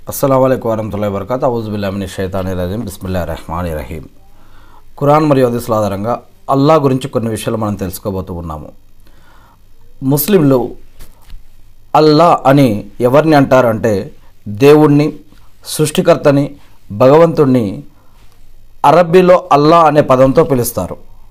అస్సలం అయికు వరహతుల్లా వరకత్ అవుజుబుల్లామిని షైతాని రజీం బిస్మిల్లా రెహమాని రహీం ఖురాన్ మరియు హదీసుల ఆధారంగా అల్లా గురించి కొన్ని విషయాలు మనం తెలుసుకోబోతూ ఉన్నాము ముస్లింలు అల్లా అని ఎవరిని అంటారంటే దేవుణ్ణి సృష్టికర్తని భగవంతుణ్ణి అరబ్బీలో అల్లా అనే పదంతో పిలుస్తారు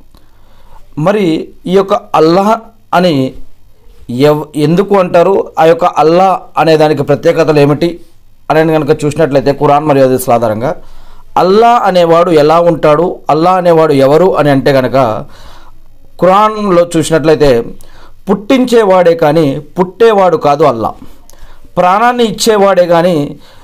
మరి ఈ యొక్క అల్లాహ్ అని ఎవ్ ఎందుకు అంటారు ఆ యొక్క అల్లా అనే దానికి ప్రత్యేకతలు ఏమిటి అని కనుక చూసినట్లయితే ఖురాన్ మరియు హదీసుల ఆధారంగా అల్లా అనేవాడు ఎలా ఉంటాడు అల్లా అనేవాడు ఎవరు అని అంటే కనుక ఖురాన్లో చూసినట్లయితే పుట్టించేవాడే కానీ పుట్టేవాడు కాదు అల్లా ప్రాణాన్ని ఇచ్చేవాడే కానీ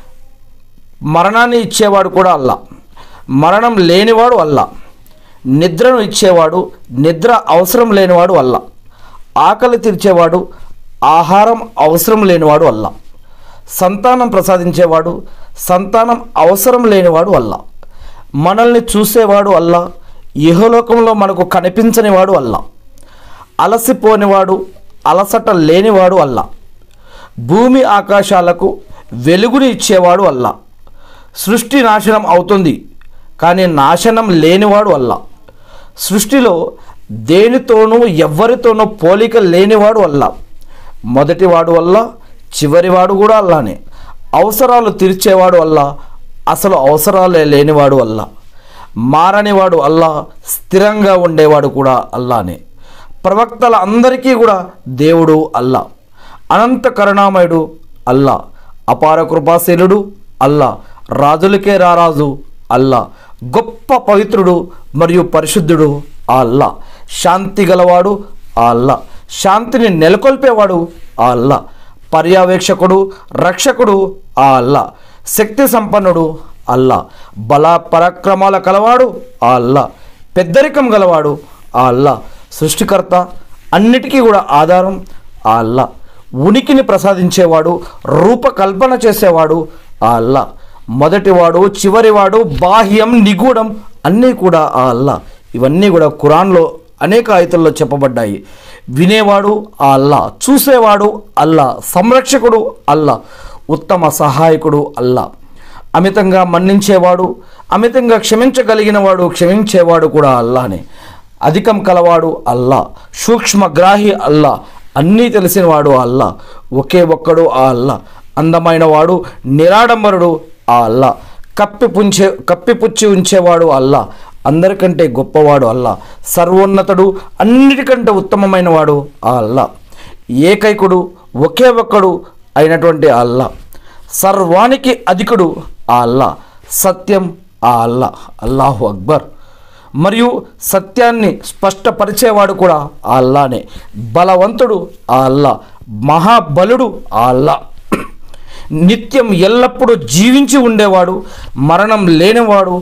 మరణాన్ని ఇచ్చేవాడు కూడా అల్లా మరణం లేనివాడు అల్లా నిద్రను ఇచ్చేవాడు నిద్ర అవసరం లేనివాడు అల్లా ఆకలి తీర్చేవాడు ఆహారం అవసరం లేనివాడు అల్లా సంతానం ప్రసాదించేవాడు సంతానం అవసరం లేనివాడు అల్లా మనల్ని చూసేవాడు అల్లా ఇహలోకంలో మనకు కనిపించనివాడు అల్లా అలసిపోనివాడు అలసట లేనివాడు అల్లా భూమి ఆకాశాలకు వెలుగుని ఇచ్చేవాడు అల్లా సృష్టి నాశనం అవుతుంది కానీ నాశనం లేనివాడు అల్లా సృష్టిలో దేనితోనూ ఎవ్వరితోనూ పోలిక లేనివాడు అల్లా మొదటివాడు అల్లా చివరివాడు కూడా అల్లానే అవసరాలు తీర్చేవాడు అల్లా అసలు అవసరాలే లేనివాడు అల్లా మారనివాడు అల్లా స్థిరంగా ఉండేవాడు కూడా అల్లానే ప్రవక్తల అందరికీ కూడా దేవుడు అల్లా అనంత కరుణామయుడు అల్లా అపార కృపాశీలుడు అల్లా రాజులకే రారాజు అల్లా గొప్ప పవిత్రుడు మరియు పరిశుద్ధుడు ఆ అల్లా శాంతి గలవాడు ఆ అల్లా శాంతిని నెలకొల్పేవాడు ఆ అల్లా పర్యవేక్షకుడు రక్షకుడు ఆ అల్లా శక్తి సంపన్నుడు అల్లా బల పరాక్రమాల కలవాడు ఆ అల్లా పెద్దరికం గలవాడు ఆ అల్లా సృష్టికర్త అన్నిటికీ కూడా ఆధారం ఆ అల్లా ఉనికిని ప్రసాదించేవాడు రూపకల్పన చేసేవాడు ఆ అల్లా మొదటివాడు చివరివాడు బాహ్యం నిగూఢం అన్నీ కూడా ఆ అల్లా ఇవన్నీ కూడా ఖురాన్లో అనేక ఆయతుల్లో చెప్పబడ్డాయి వినేవాడు ఆ అల్లా చూసేవాడు అల్లా సంరక్షకుడు అల్లా ఉత్తమ సహాయకుడు అల్లా అమితంగా మన్నించేవాడు అమితంగా క్షమించగలిగినవాడు క్షమించేవాడు కూడా అల్లానే అధికం కలవాడు అల్లా సూక్ష్మగ్రాహి అల్లా అన్నీ తెలిసినవాడు అల్లా ఒకే ఒక్కడు ఆ అల్లా అందమైన వాడు నిరాడంబరుడు ఆ అల్లా కప్పిపుంచే కప్పిపుచ్చి ఉంచేవాడు అల్లా అందరికంటే గొప్పవాడు అల్లా సర్వోన్నతుడు అన్నిటికంటే ఉత్తమమైన వాడు ఆ అల్లా ఏకైకుడు ఒకే ఒక్కడు అయినటువంటి ఆ అల్లా సర్వానికి అధికుడు ఆ అల్లా సత్యం ఆ అల్లా అల్లాహు అక్బర్ మరియు సత్యాన్ని స్పష్టపరిచేవాడు కూడా ఆ అల్లానే బలవంతుడు ఆ అల్లా మహాబలుడు ఆ అల్లా నిత్యం ఎల్లప్పుడూ జీవించి ఉండేవాడు మరణం లేనివాడు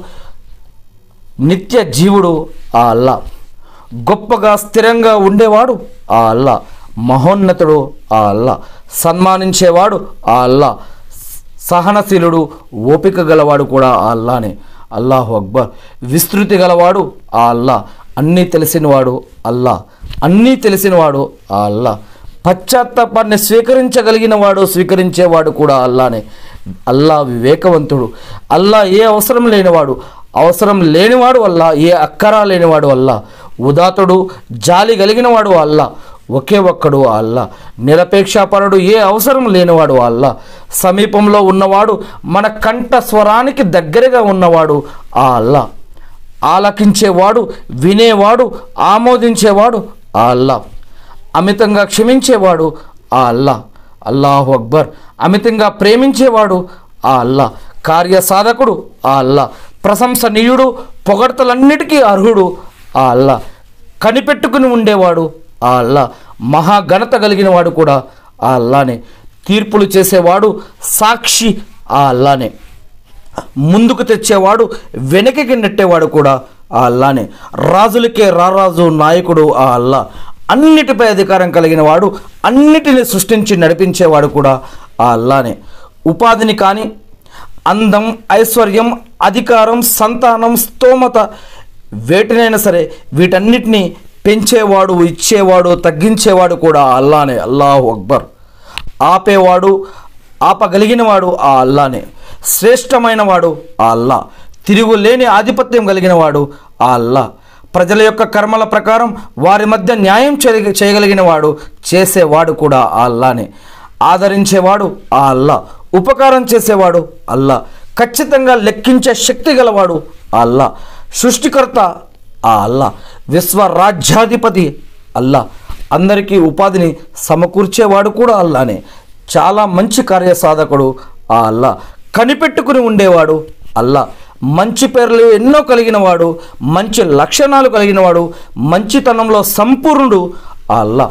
నిత్య జీవుడు ఆ అల్లా గొప్పగా స్థిరంగా ఉండేవాడు ఆ అల్లా మహోన్నతుడు ఆ అల్లా సన్మానించేవాడు ఆ అల్లా సహనశీలుడు ఓపిక గలవాడు కూడా ఆ అల్లానే అల్లాహు అక్బర్ విస్తృతి గలవాడు ఆ అల్లా అన్నీ తెలిసినవాడు అల్లా అన్నీ తెలిసినవాడు ఆ అల్లా పశ్చాత్తాపాన్ని స్వీకరించగలిగిన వాడు స్వీకరించేవాడు కూడా అల్లానే అల్లా వివేకవంతుడు అల్లా ఏ అవసరం లేనివాడు అవసరం లేనివాడు అల్లా ఏ అక్కరా లేనివాడు అల్లా ఉదాతుడు జాలి కలిగినవాడు అల్లా ఒకే ఒక్కడు అల్లా నిరపేక్షాపరుడు ఏ అవసరం లేనివాడు అల్లా సమీపంలో ఉన్నవాడు మన కంఠ స్వరానికి దగ్గరగా ఉన్నవాడు ఆ అల్లా ఆలకించేవాడు వినేవాడు ఆమోదించేవాడు ఆ అల్లా అమితంగా క్షమించేవాడు ఆ అల్లా అల్లాహు అక్బర్ అమితంగా ప్రేమించేవాడు ఆ అల్లా కార్యసాధకుడు ఆ అల్లా ప్రశంసనీయుడు పొగడ్తలన్నిటికీ అర్హుడు ఆ అల్లా కనిపెట్టుకుని ఉండేవాడు ఆ అల్లా మహాఘనత కలిగిన వాడు కూడా ఆ అల్లానే తీర్పులు చేసేవాడు సాక్షి ఆ అల్లానే ముందుకు తెచ్చేవాడు వెనక్కి నెట్టేవాడు కూడా ఆ అల్లానే రాజులకే రారాజు నాయకుడు ఆ అల్లా అన్నిటిపై అధికారం కలిగిన వాడు అన్నిటిని సృష్టించి నడిపించేవాడు కూడా ఆ అల్లానే ఉపాధిని కానీ అందం ఐశ్వర్యం అధికారం సంతానం స్తోమత వేటినైనా సరే వీటన్నిటిని పెంచేవాడు ఇచ్చేవాడు తగ్గించేవాడు కూడా ఆ అల్లానే అల్లాహు అక్బర్ ఆపేవాడు ఆపగలిగినవాడు ఆ అల్లానే శ్రేష్టమైన వాడు ఆ అల్లా తిరుగులేని ఆధిపత్యం కలిగిన వాడు ఆ అల్లా ప్రజల యొక్క కర్మల ప్రకారం వారి మధ్య న్యాయం చేయ- చేయగలిగిన వాడు చేసేవాడు కూడా ఆ అల్లానే ఆదరించేవాడు ఆ అల్లా ఉపకారం చేసేవాడు అల్లా ఖచ్చితంగా లెక్కించే శక్తి గలవాడు ఆ అల్లా సృష్టికర్త ఆ అల్లా విశ్వ రాజ్యాధిపతి అల్లా అందరికీ ఉపాధిని సమకూర్చేవాడు కూడా అల్లానే చాలా మంచి కార్యసాధకుడు ఆ అల్లా కనిపెట్టుకుని ఉండేవాడు అల్లా మంచి పేర్లు ఎన్నో కలిగిన వాడు మంచి లక్షణాలు కలిగిన వాడు మంచితనంలో సంపూర్ణుడు ఆ అల్లా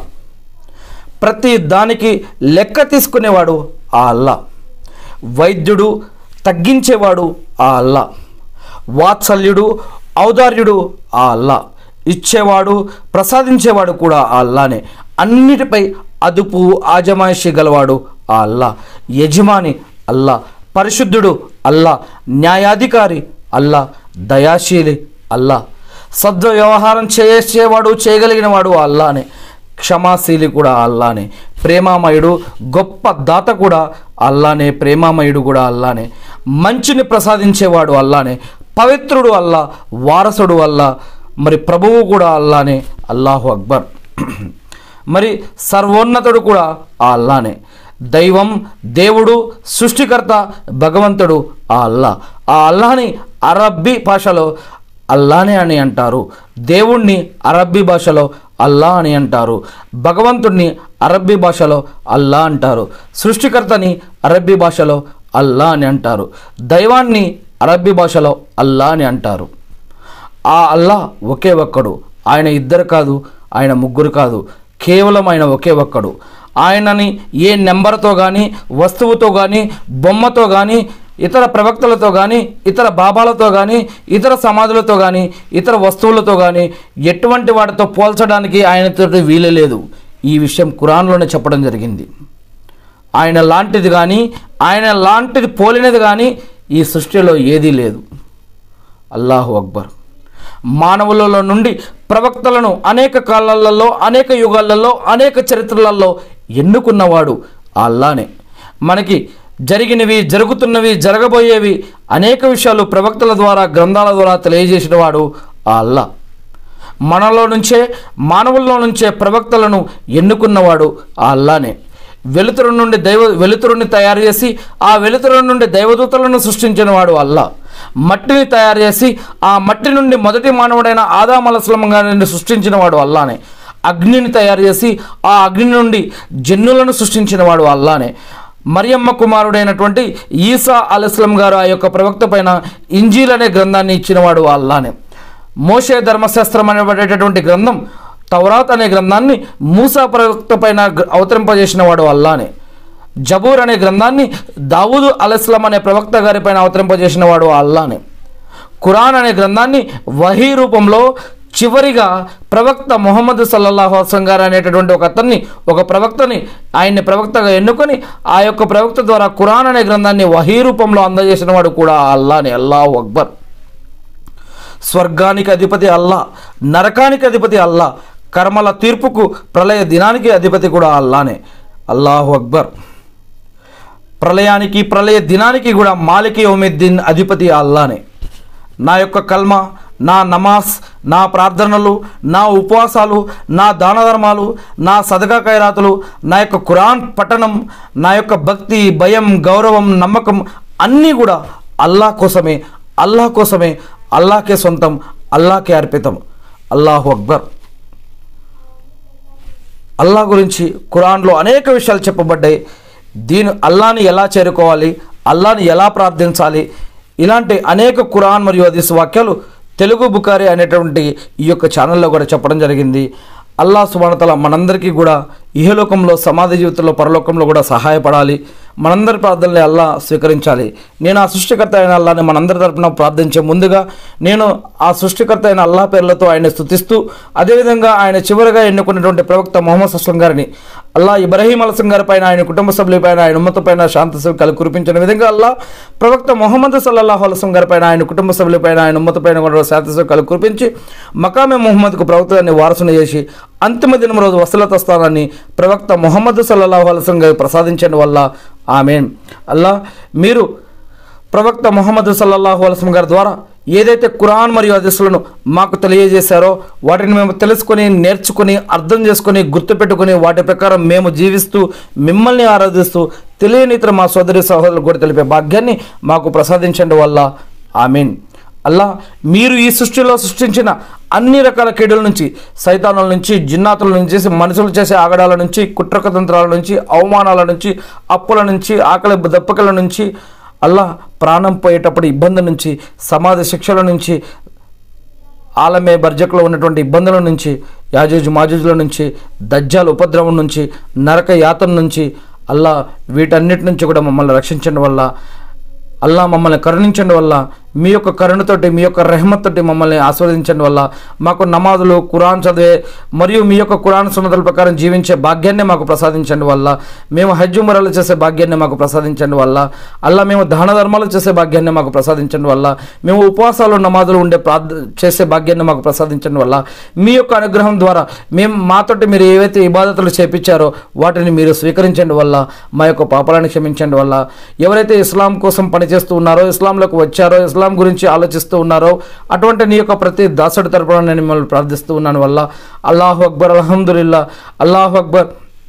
ప్రతి దానికి లెక్క తీసుకునేవాడు ఆ అల్లా వైద్యుడు తగ్గించేవాడు ఆ అల్లా వాత్సల్యుడు ఔదార్యుడు ఆ అల్లా ఇచ్చేవాడు ప్రసాదించేవాడు కూడా ఆ అల్లానే అన్నిటిపై అదుపు ఆజమాయిషి గలవాడు ఆ అల్లా యజమాని అల్లా పరిశుద్ధుడు అల్లా న్యాయాధికారి అల్లా దయాశీలి అల్లా సద్వ వ్యవహారం చేసేవాడు చేయగలిగిన వాడు ఆ అల్లానే క్షమాశీలి కూడా అల్లానే ప్రేమామయుడు గొప్ప దాత కూడా అల్లానే ప్రేమామయుడు కూడా అల్లానే మంచిని ప్రసాదించేవాడు అల్లానే పవిత్రుడు అల్లా వారసుడు అల్లా మరి ప్రభువు కూడా అల్లానే అల్లాహు అక్బర్ మరి సర్వోన్నతుడు కూడా ఆ అల్లానే దైవం దేవుడు సృష్టికర్త భగవంతుడు ఆ అల్లా ఆ అల్లాని అరబ్బీ భాషలో అల్లానే అని అంటారు దేవుణ్ణి అరబ్బీ భాషలో అల్లా అని అంటారు భగవంతుణ్ణి అరబ్బీ భాషలో అల్లా అంటారు సృష్టికర్తని అరబ్బీ భాషలో అల్లా అని అంటారు దైవాన్ని అరబ్బీ భాషలో అల్లా అని అంటారు ఆ అల్లా ఒకే ఒక్కడు ఆయన ఇద్దరు కాదు ఆయన ముగ్గురు కాదు కేవలం ఆయన ఒకే ఒక్కడు ఆయనని ఏ నెంబర్తో కానీ వస్తువుతో కానీ బొమ్మతో కానీ ఇతర ప్రవక్తలతో కానీ ఇతర బాబాలతో కానీ ఇతర సమాధులతో కానీ ఇతర వస్తువులతో కానీ ఎటువంటి వాటితో పోల్చడానికి ఆయనతో వీలు లేదు ఈ విషయం ఖురాన్లోనే చెప్పడం జరిగింది ఆయన లాంటిది కానీ ఆయన లాంటిది పోలినది కానీ ఈ సృష్టిలో ఏదీ లేదు అల్లాహు అక్బర్ మానవులలో నుండి ప్రవక్తలను అనేక కాలాలలో అనేక యుగాలలో అనేక చరిత్రలలో ఎన్నుకున్నవాడు ఆ అల్లానే మనకి జరిగినవి జరుగుతున్నవి జరగబోయేవి అనేక విషయాలు ప్రవక్తల ద్వారా గ్రంథాల ద్వారా తెలియజేసిన వాడు ఆ అల్లా మనలో నుంచే మానవుల్లో నుంచే ప్రవక్తలను ఎన్నుకున్నవాడు ఆ అల్లానే వెలుతురు నుండి దైవ వెలుతురుని తయారు చేసి ఆ వెలుతురు నుండి దైవదూతలను సృష్టించిన వాడు అల్లా మట్టిని తయారు చేసి ఆ మట్టి నుండి మొదటి మానవుడైన ఆదామలస్లం గారిని సృష్టించిన వాడు అల్లానే అగ్నిని తయారు చేసి ఆ అగ్ని నుండి జన్నులను సృష్టించిన వాడు అల్లానే మరియమ్మ కుమారుడైనటువంటి ఈసా అలస్లం గారు ఆ యొక్క ప్రవక్త పైన ఇంజీల్ అనే గ్రంథాన్ని ఇచ్చినవాడు అల్లానే మోషే ధర్మశాస్త్రం అనబడేటటువంటి గ్రంథం తౌరాత్ అనే గ్రంథాన్ని మూసా ప్రవక్త పైన గ- అవతరింపజేసిన వాడు అల్లానే జబూర్ అనే గ్రంథాన్ని దావూదు అలస్లం అనే ప్రవక్త గారి పైన అవతరింపజేసిన వాడు అల్లానే ఖురాన్ అనే గ్రంథాన్ని వహీ రూపంలో చివరిగా ప్రవక్త మొహమ్మద్ సల్లల్లాహు అస్లం గారు అనేటటువంటి ఒక అతన్ని ఒక ప్రవక్తని ఆయన్ని ప్రవక్తగా ఎన్నుకొని ఆ యొక్క ప్రవక్త ద్వారా ఖురాన్ అనే గ్రంథాన్ని వహీ రూపంలో అందజేసిన వాడు కూడా ఆ అల్లానే అల్లాహు అక్బర్ స్వర్గానికి అధిపతి అల్లా నరకానికి అధిపతి అల్లా కర్మల తీర్పుకు ప్రళయ దినానికి అధిపతి కూడా అల్లానే అల్లాహు అక్బర్ ప్రళయానికి ప్రళయ దినానికి కూడా మాలికి ఓమిద్దీన్ అధిపతి అల్లానే నా యొక్క కల్మ నా నమాజ్ నా ప్రార్థనలు నా ఉపవాసాలు నా దాన ధర్మాలు నా సదకా ఖైరాతులు నా యొక్క ఖురాన్ పఠనం నా యొక్క భక్తి భయం గౌరవం నమ్మకం అన్నీ కూడా అల్లాహ్ కోసమే అల్లాహ్ కోసమే అల్లాహకే సొంతం అల్లాహకే అర్పితం అల్లాహు అక్బర్ అల్లా గురించి ఖురాన్లో అనేక విషయాలు చెప్పబడ్డాయి దీని అల్లాని ఎలా చేరుకోవాలి అల్లాని ఎలా ప్రార్థించాలి ఇలాంటి అనేక ఖురాన్ మరియు హదీస్ వాక్యాలు తెలుగు బుకారి అనేటువంటి ఈ యొక్క ఛానల్లో కూడా చెప్పడం జరిగింది అల్లా సుబానతల మనందరికీ కూడా ఇహలోకంలో సమాధి జీవితంలో పరలోకంలో కూడా సహాయపడాలి మనందరి ప్రార్థనలు అల్లా స్వీకరించాలి నేను ఆ సృష్టికర్త అయిన అల్లాని మనందరి తరపున ప్రార్థించే ముందుగా నేను ఆ సృష్టికర్త అయిన అల్లా పేర్లతో ఆయన స్థుతిస్తూ అదేవిధంగా ఆయన చివరిగా ఎన్నుకున్నటువంటి ప్రవక్త మొహమ్మద్ అస్లం గారిని అల్లా ఇబ్రహీం అలసం గారి పైన ఆయన కుటుంబ సభ్యులపైన ఆయన ఉమ్మత పైన శాంతి సుఖాలు కురిపించిన విధంగా అల్లా ప్రవక్త మొహమ్మద్ సల్లాహు అలసం గారి పైన ఆయన కుటుంబ సభ్యులపైన ఆయన ఉమ్మత పైన కూడా శాంతి సుఖాలు కురిపించి మకామే మొహమ్మద్కు ప్రవక్తని వారసుని చేసి అంతిమ దినం రోజు వసలత స్థానాన్ని ప్రవక్త మొహమ్మద్ సల్లాహు అలసం గారు ప్రసాదించడం వల్ల ఆమెన్ అల్లా మీరు ప్రవక్త ముహమ్మద్ సల్లల్లాహు అలస్లం గారి ద్వారా ఏదైతే ఖురాన్ మరియు హదీసులను మాకు తెలియజేశారో వాటిని మేము తెలుసుకొని నేర్చుకుని అర్థం చేసుకొని గుర్తుపెట్టుకుని వాటి ప్రకారం మేము జీవిస్తూ మిమ్మల్ని ఆరాధిస్తూ తెలియని ఇతర మా సోదరి సహోదరులు కూడా తెలిపే భాగ్యాన్ని మాకు ప్రసాదించండి వల్ల ఆమీన్ అల్లా మీరు ఈ సృష్టిలో సృష్టించిన అన్ని రకాల కీడుల నుంచి సైతానుల నుంచి జిన్నాతుల నుంచి మనుషులు చేసే ఆగడాల నుంచి కుట్రకతంత్రాల నుంచి అవమానాల నుంచి అప్పుల నుంచి ఆకలి దప్పకల నుంచి అల్లా ప్రాణం పోయేటప్పుడు ఇబ్బంది నుంచి సమాధి శిక్షల నుంచి ఆలమే బర్జకులో ఉన్నటువంటి ఇబ్బందుల నుంచి యాజూజ్ మాజూజుల నుంచి దజ్జాల ఉపద్రవం నుంచి నరక యాతన నుంచి అల్లా వీటన్నిటి నుంచి కూడా మమ్మల్ని రక్షించడం వల్ల అల్లా మమ్మల్ని కరుణించండి వల్ల మీ యొక్క కరుణతోటి మీ యొక్క రెహమత్ తోటి మమ్మల్ని ఆస్వాదించండి వల్ల మాకు నమాజులు కురాన్ చదివే మరియు మీ యొక్క కురాన్ సున్నతుల ప్రకారం జీవించే భాగ్యాన్ని మాకు ప్రసాదించండి వల్ల మేము హజ్జు మరలు చేసే భాగ్యాన్ని మాకు ప్రసాదించండి వల్ల అల్లా మేము దాన ధర్మాలు చేసే భాగ్యాన్ని మాకు ప్రసాదించండి వల్ల మేము ఉపవాసాలు నమాజులు ఉండే ప్రార్థ చేసే భాగ్యాన్ని మాకు ప్రసాదించండి వల్ల మీ యొక్క అనుగ్రహం ద్వారా మేము మాతోటి మీరు ఏవైతే ఇబాదతులు చేపించారో వాటిని మీరు స్వీకరించండి వల్ల మా యొక్క పాపాలను క్షమించండి వల్ల ఎవరైతే ఇస్లాం కోసం పనిచేస్తూ ఉన్నారో ఇస్లాంలోకి వచ్చారో ఇస్లాం గురించి ఆలోచిస్తూ ఉన్నారో అటువంటి నీ యొక్క ప్రతి దాసుడి తరపున నేను మిమ్మల్ని ప్రార్థిస్తూ ఉన్నాను వల్ల అల్లాహు అక్బర్ అల్హమ్దుల్లా అల్లాహు అక్బర్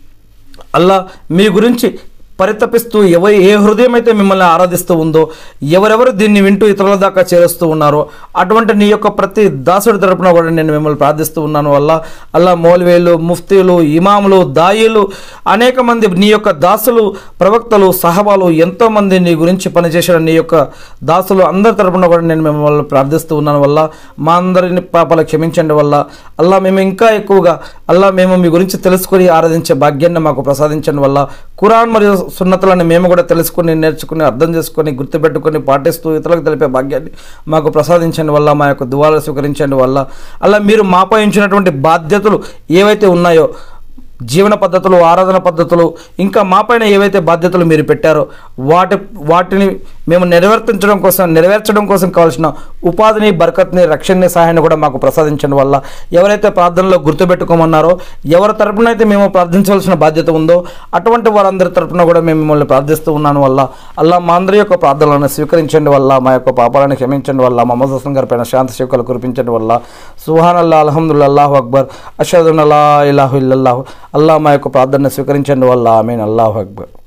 అల్లా మీ గురించి పరితపిస్తూ ఎవ ఏ హృదయం అయితే మిమ్మల్ని ఆరాధిస్తూ ఉందో ఎవరెవరు దీన్ని వింటూ ఇతరుల దాకా చేరుస్తూ ఉన్నారో అటువంటి నీ యొక్క ప్రతి దాసుడి తరపున కూడా నేను మిమ్మల్ని ప్రార్థిస్తూ ఉన్నాను వల్ల అల్లా మౌలవేలు ముఫ్తీలు ఇమాములు దాయిలు అనేక మంది నీ యొక్క దాసులు ప్రవక్తలు సహబాలు ఎంతోమంది నీ గురించి పనిచేసిన నీ యొక్క దాసులు అందరి తరపున కూడా నేను మిమ్మల్ని ప్రార్థిస్తూ ఉన్నాను వల్ల మా అందరిని పాపాలు క్షమించండి వల్ల అల్లా మేము ఇంకా ఎక్కువగా అల్లా మేము మీ గురించి తెలుసుకొని ఆరాధించే భాగ్యాన్ని మాకు ప్రసాదించండి వల్ల ఖురాన్ మరియు సున్నతులను మేము కూడా తెలుసుకుని నేర్చుకుని అర్థం చేసుకొని గుర్తుపెట్టుకొని పాటిస్తూ ఇతరులకు తెలిపే భాగ్యాన్ని మాకు ప్రసాదించండి వల్ల మా యొక్క దువాలు స్వీకరించండి వల్ల అలా మీరు మాపై ఉంచినటువంటి బాధ్యతలు ఏవైతే ఉన్నాయో జీవన పద్ధతులు ఆరాధన పద్ధతులు ఇంకా మాపైన ఏవైతే బాధ్యతలు మీరు పెట్టారో వాటి వాటిని మేము నెరవేర్తించడం కోసం నెరవేర్చడం కోసం కావాల్సిన ఉపాధిని బరకత్ని రక్షణని సహాయాన్ని కూడా మాకు ప్రసాదించడం వల్ల ఎవరైతే ప్రార్థనలో గుర్తుపెట్టుకోమన్నారో ఎవరి తరపున అయితే మేము ప్రార్థించవలసిన బాధ్యత ఉందో అటువంటి వారందరి తరపున కూడా మేము మిమ్మల్ని ప్రార్థిస్తూ ఉన్నాను వల్ల అల్లా మా అందరి యొక్క ప్రార్థనలను స్వీకరించండి వల్ల మా యొక్క పాపాలను క్షమించండి వల్ల మహమ్మద్ హసన్ గారి పైన శాంతి శివకలు కురిపించండి వల్ల సుహాన్ అల్లా అల్హమ్దుల్లా అల్లాహు అక్బర్ అషదున్ అల్లా ఇలాహు ఇల్లాహు అల్లా మా యొక్క ప్రార్థనను స్వీకరించండి వల్ల ఆమెన్ అల్లాహు అక్బర్